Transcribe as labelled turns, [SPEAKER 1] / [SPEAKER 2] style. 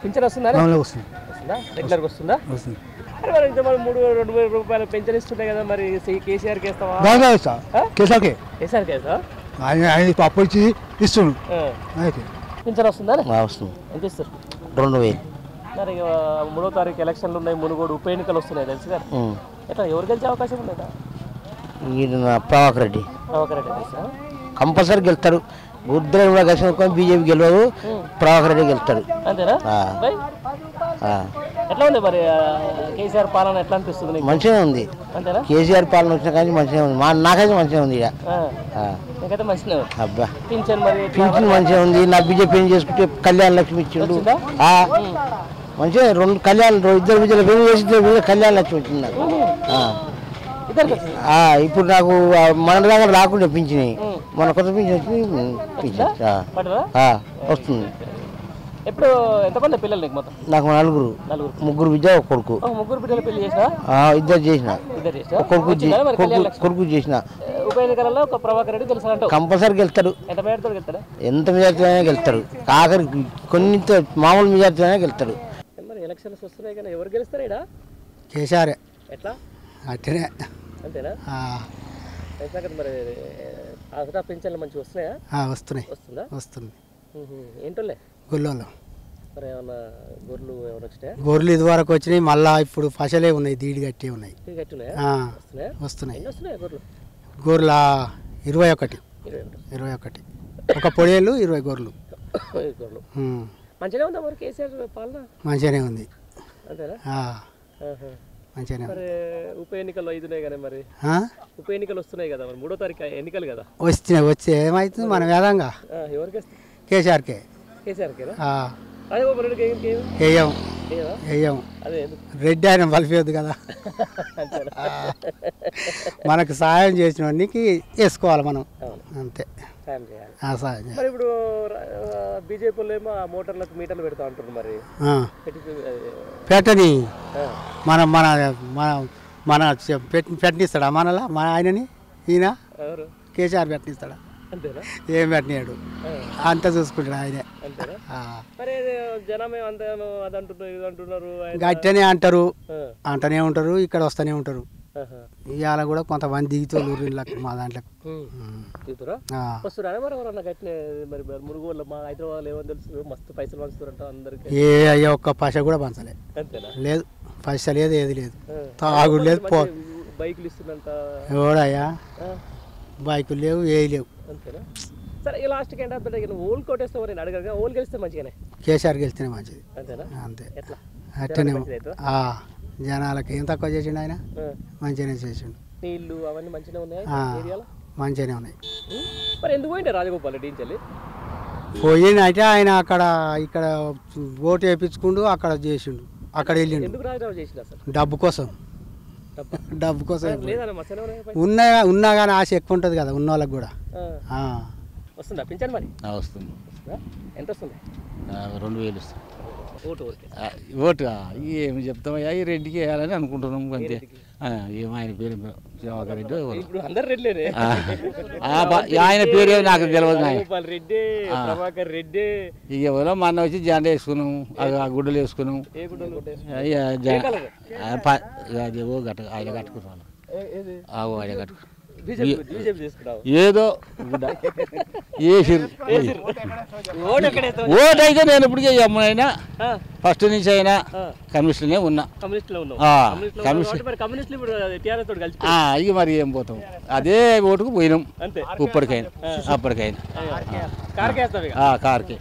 [SPEAKER 1] Pension వస్తుందా
[SPEAKER 2] మామూలుగా వస్తుంది
[SPEAKER 1] వస్తుందా రెగ్యులర్గా వస్తుందా
[SPEAKER 2] వస్తుంది
[SPEAKER 1] అరే మరి ఇంత మరి మూడు రెండు వేల రూపాయలు పెన్షన్ ఇస్తుంటాయి కదా మరి సి- కేసీఆర్కి వేస్తావా
[SPEAKER 2] బాగా వస్తా కేసాకే
[SPEAKER 1] కేసీఆర్కి వేస్తావా
[SPEAKER 2] ఆయన ఆయన అప్పు ఇచ్చి ఇస్తుండు
[SPEAKER 1] ఆ.
[SPEAKER 2] అయితే
[SPEAKER 1] పింఛన్ వస్తుందా
[SPEAKER 3] వస్తుంది
[SPEAKER 1] ఎంత ఇస్తారు
[SPEAKER 3] రెండు వేలు
[SPEAKER 1] మరి ఇక మూడో తారీఖు ఎలక్షన్లు ఉన్నాయి మునుగోడు ఉప ఎన్నికలు వస్తున్నాయి తెలుసు కదా ఎట్లా ఎవరు గెలిచే అవకాశం ఉండదా
[SPEAKER 3] ఈయన ప్రభాకర్ రెడ్డి
[SPEAKER 1] ఒక రెడ్డి తెలుసా
[SPEAKER 3] కంపల్సరీ గెలుతాడు ఉద్దరం కూడా కలిసి బీజేపీ గెలవదు ప్రభాకర్ రెడ్డి గెలుతాడు
[SPEAKER 1] అంతేనా
[SPEAKER 3] ఆ.
[SPEAKER 1] బై
[SPEAKER 3] ఆ.
[SPEAKER 1] ఎట్లా ఉంది మరి ఆ, కేసీఆర్ పాలన ఎట్లా అనిపిస్తుంది నీకు
[SPEAKER 3] మంచిగా ఉంది
[SPEAKER 1] అంతేనా
[SPEAKER 3] కేసీఆర్ పాలన వచ్చిన కానీ మంచిగా ఉంది మా నాకైతే మంచిగా ఉంది ఇక
[SPEAKER 1] ఆ.
[SPEAKER 3] ఆ.
[SPEAKER 1] నీకైతే మంచిగా ఉంది
[SPEAKER 3] అబ్బా
[SPEAKER 1] పింఛన్ మరి ఎట్లా?
[SPEAKER 3] పింఛన్ మంచిగా ఉంది నా బీజేపీ ఏం చేసుకుంటే కళ్యాణ లక్ష్మి ఇచ్చిండు
[SPEAKER 1] వచ్చిందా?
[SPEAKER 3] ఆ. మంచిగా రెండు కళ్యాణ ఇద్దరు బిడ్డలు పెళ్లి చేసి ఇద్దరు బిడ్డలు కళ్యాణ లక్ష్మి వచ్చింది నాకు ఆ.
[SPEAKER 1] ఇద్దరికి వచ్చింది.
[SPEAKER 3] ఆ, ఇప్పుడు నాకు ఆ, మన దగ్గర రాకుండా పింఛని మన కొత్త పింఛన్ వచ్చింది పింఛన్ ఆ.
[SPEAKER 1] పడరా
[SPEAKER 3] ఆ, వస్తుంది
[SPEAKER 1] ఎప్పుడు ఎంతమంది పిల్లలు నీకు మొత్తం
[SPEAKER 3] నాకు నలుగురు
[SPEAKER 1] నలుగురు
[SPEAKER 3] ముగ్గురు విద్య ఒక కొడుకు
[SPEAKER 1] ఓ, ముగ్గురు బిడ్డల పెళ్లి చేసినా
[SPEAKER 3] ఆ, ఇద్దరు చేసిన
[SPEAKER 1] ఇద్దరు చేసినా
[SPEAKER 3] ఒక కొడుకు చే-
[SPEAKER 1] వచ్చిందా మరి
[SPEAKER 3] కొడుకు
[SPEAKER 1] కళ్యాణ లక్ష్మి?
[SPEAKER 3] కొడుకు చేసిన
[SPEAKER 1] ఉప ఎన్నికలలో ఒక ప్రభాకర్ రెడ్డి తెలుసు అంటావు
[SPEAKER 3] కంపల్సరీ గెలుతాడు
[SPEAKER 1] ఎంత మేడతో వెళ్తాడా
[SPEAKER 3] ఎంత మెజార్టీ అయినా గెలుతాడు ఆఖరికి కొన్ని మామూలు మెజార్టీ అయినా గెలుతాడు
[SPEAKER 1] మరి ఎలక్షన్స్ వస్తున్నాయి కానీ ఎవరు గెలుస్తారు ఇక్కడ
[SPEAKER 2] కేసారే
[SPEAKER 1] ఎట్లా
[SPEAKER 2] అట్టనే
[SPEAKER 1] అంతేనా
[SPEAKER 2] ఆ,
[SPEAKER 1] అయితే మరి ఆసరా పింఛన్లు మంచిగా వస్తున్నాయా
[SPEAKER 2] ఆ, వస్తున్నాయి
[SPEAKER 1] వస్తుందా
[SPEAKER 2] వస్తుంది
[SPEAKER 1] ఉహు. ఏంటోలే
[SPEAKER 2] గుళ్ళలో
[SPEAKER 1] మరి ఏమన్నా గొర్రెలు ఏమైనా వచ్చినాయా
[SPEAKER 2] గొర్రెలు ఇదివరకు వచ్చినాయి మళ్ళా ఇప్పుడు పసలే ఉన్నాయి దీడి గట్టి ఉన్నాయి
[SPEAKER 1] ఇవి గట్టున్నాయా
[SPEAKER 2] ఆ,
[SPEAKER 1] వస్తున్నాయా
[SPEAKER 2] వస్తున్నాయి
[SPEAKER 1] ఎన్ని వస్తున్నాయా గొర్రెలు
[SPEAKER 2] గొర్రెల ఇరవై ఒకటి
[SPEAKER 1] ఇరవై ఒకటి
[SPEAKER 2] ఇరవై ఒకటి ఒక పొడేళ్ళు ఇరవై గొర్రెలు
[SPEAKER 1] ఈ గొర్రెలు
[SPEAKER 2] ఉమ్,
[SPEAKER 1] మంచిగానే ఉందా మరి కేసీఆర్ పాలన
[SPEAKER 2] మంచిగానే ఉంది
[SPEAKER 1] అంతేనా
[SPEAKER 2] ఆ,
[SPEAKER 1] ఆహా.
[SPEAKER 2] మంచిగానే ఉంది
[SPEAKER 1] మరి ఉప ఎన్నికలు అవుతున్నాయి కానీ మరి
[SPEAKER 2] ఆ?
[SPEAKER 1] ఉప ఎన్నికలు వస్తున్నాయి కదా మరి మూడో తారీఖు ఎన్నికలు కదా
[SPEAKER 2] వస్తున్నాయి వచ్చి ఏమవుతుంది మన వేదంగా
[SPEAKER 1] ఆ, ఎవరికి వస్తుంది
[SPEAKER 2] కేసీఆర్కే
[SPEAKER 1] కేసీఆర్కేనా
[SPEAKER 2] ఆ,
[SPEAKER 1] అదే బాబు రెడ్డికి ఏం ఏం
[SPEAKER 2] వేయం
[SPEAKER 1] ఏవా?
[SPEAKER 2] వేయం
[SPEAKER 1] అదే ఎందుకు
[SPEAKER 2] రెడ్డి ఆయన బలిపేయద్దు కదా
[SPEAKER 1] అంతేనా
[SPEAKER 2] మనకు సాయం చేసిన వాడికి వేసుకోవాలి మనం
[SPEAKER 1] అవును
[SPEAKER 2] అంతే
[SPEAKER 1] సాయం చేయాలి
[SPEAKER 2] ఆ సాయం చేయాలి.
[SPEAKER 1] మరి ఇప్పుడు బీజేపీ వాళ్ళు ఏమో ఆ మోటార్లకు మీటర్లు పెడతా అంటారు మరి
[SPEAKER 2] ఆ,
[SPEAKER 1] పెట్టి అది,
[SPEAKER 2] పెట్టని
[SPEAKER 1] ఆ,
[SPEAKER 2] మన మన మన మన చె- పెట్టి పెట్టనిస్తాడా మనలా మన ఆయనని ఈయన
[SPEAKER 1] ఎవరు
[SPEAKER 2] కేసీఆర్ పెట్టనిస్తాడా
[SPEAKER 1] అంతేనా
[SPEAKER 2] ఏం పెట్టనియాడు
[SPEAKER 1] ఆ,
[SPEAKER 2] అంతా చూసుకుంటాడు ఆయనే
[SPEAKER 1] అంతేనా
[SPEAKER 2] ఆ,
[SPEAKER 1] మరి ఇది జనం ఏమంతా అది అంటున్నారు ఇది అంటున్నారు ఆయన-
[SPEAKER 2] గట్టనే అంటారు
[SPEAKER 1] ఆ,
[SPEAKER 2] అంటనే ఉంటారు ఇక్కడ వస్తూనే ఉంటారు
[SPEAKER 1] ఆహా.
[SPEAKER 2] ఇవాళ కూడా కొంతమంది దిగుతారు ఊరిళ్ళకి మా దాంట్లో
[SPEAKER 1] ఉమ్. దిగుతురా
[SPEAKER 2] ఆ,
[SPEAKER 1] వస్తురా మరి ఎవరన్నా గట్టినే మరి మురుగు వాళ్ళు మా హైదరాబాద్ ఏమని తెలుసు మస్తు పైసలు పంచుతారంట అందరికి
[SPEAKER 2] ఏ అయ్యే ఒక్క పైస కూడా పంచలే
[SPEAKER 1] అంతేనా
[SPEAKER 2] లేదు పైస లేదు ఏది లేదు
[SPEAKER 1] ఆ.
[SPEAKER 2] తాగుడు లేదు పో
[SPEAKER 1] మంచి బైకులు ఇస్తుందంట
[SPEAKER 2] ఎవడయ్యా
[SPEAKER 1] ఆ,
[SPEAKER 2] బైకులు లేవు ఏ లేవు
[SPEAKER 1] అంతేనా సరే ఇక లాస్ట్కి ఏంటంటే ఇక నువ్వు ఓల్ కొట్టేస్తావు నేను అడగగా ఓల్ గెలిస్తే మంచిగానే
[SPEAKER 2] కేసీఆర్ గెలిస్తేనే మంచిది
[SPEAKER 1] అంతేనా
[SPEAKER 2] అంతే
[SPEAKER 1] ఎట్లా
[SPEAKER 2] అట్టనే
[SPEAKER 1] మంచిది అవుతుందా?
[SPEAKER 2] ఆ, జనాలకి ఏం తక్కువ చేసిండు ఆయన
[SPEAKER 1] ఆ,
[SPEAKER 2] మంచిగానే చేసిండు
[SPEAKER 1] నీళ్ళు అవన్నీ మంచిగా ఉన్నాయి
[SPEAKER 2] ఆ,
[SPEAKER 1] ఏరియాలో
[SPEAKER 2] మంచిగానే ఉన్నాయి
[SPEAKER 1] ఉమ్. మరి ఎందుకు పోయింటే రాజగోపాల్ రెడ్డి ఇంచెల్లి
[SPEAKER 2] పోయినైతే ఆయన అక్కడ ఇక్కడ ఓటు వేయించుకుండు అక్కడ చేసిండు అక్కడ వెళ్ళిండు
[SPEAKER 1] ఎందుకు రాజీనామా చేసిండు అసలు
[SPEAKER 2] డబ్బు కోసం
[SPEAKER 1] డబ్బా
[SPEAKER 2] డబ్బు కోసం
[SPEAKER 1] లేదన్న మసనే ఉన్నాయి పై-
[SPEAKER 2] ఉన్నా ఉన్నా కానీ ఆశ ఎక్కువ ఉంటుంది కదా ఉన్న వాళ్ళకి కూడా
[SPEAKER 1] ఆ,
[SPEAKER 2] ఆ.
[SPEAKER 1] వస్తుందా పింఛన్ మరి
[SPEAKER 4] వస్తుంది
[SPEAKER 1] వస్తుందా ఎంత వస్తుంది
[SPEAKER 4] రెండు వేలు వస్తుంది
[SPEAKER 1] ఓటు ఊరికే
[SPEAKER 4] ఆ, ఓటు ఆ, ఏమి చెప్తామయ్యా ఈ రెడ్డికి వేయాలని అనుకుంటున్నాం అంతే ఆ, ఏం ఆయన పేరు ప్రభాకర్ రెడ్డి ఎవరు?
[SPEAKER 1] ఇప్పుడు అందరు రెడ్లేనే
[SPEAKER 4] ఆ, ఆ, బా- ఆయన పేరు నాకు తెలియదు నాయ
[SPEAKER 1] రాజగోపాల్ రెడ్డి ప్రభాకర్ రెడ్డి
[SPEAKER 4] ఇక ఎవరో మొన్న వచ్చి జెండా వేసుకున్నాం ఆ ఆ గుడ్డలు వేసుకున్నాం
[SPEAKER 1] ఏ గుడ్డలు
[SPEAKER 4] అయ్యా, జ-
[SPEAKER 1] కలర్?
[SPEAKER 4] ఆ, ప- అదేవో గట్ట ఆయన కట్టుకున్నాను
[SPEAKER 1] ఏ- ఏది
[SPEAKER 4] ఆవో ఆయన కట్టుకు
[SPEAKER 1] బీజేపీ బీజేపీ తీసుకున్నావు
[SPEAKER 4] ఏదో గుడ్డ వేసిర్రు
[SPEAKER 1] ఓటు ఎక్కడేస్తావు
[SPEAKER 4] ఓటు అయితే నేను ఇప్పటికే అమ్మనైనా
[SPEAKER 1] ఆ,
[SPEAKER 4] ఫస్ట్ నుంచి అయినా
[SPEAKER 1] ఆ.
[SPEAKER 4] కమిషన్నే ఉన్నా
[SPEAKER 1] కమ్యూనిస్టులో ఉన్నావు
[SPEAKER 4] ఆ,
[SPEAKER 1] కమ్యూనిస్టులో ఉన్నావు
[SPEAKER 4] కమ్యూనిస్ట్.
[SPEAKER 1] కాబట్టి మరి కమ్యూనిస్టులు ఇప్పుడు టీఆర్ఎస్ తోటి కలిసి
[SPEAKER 4] ఆ, ఇక మరి ఏం పోతాం అదే ఓటుకు పోయినాం
[SPEAKER 1] అంతే
[SPEAKER 4] ఇప్పటికైనా అప్పటికైనా
[SPEAKER 1] కార్కేస్తావు ఇక
[SPEAKER 4] ఆ, కార్కి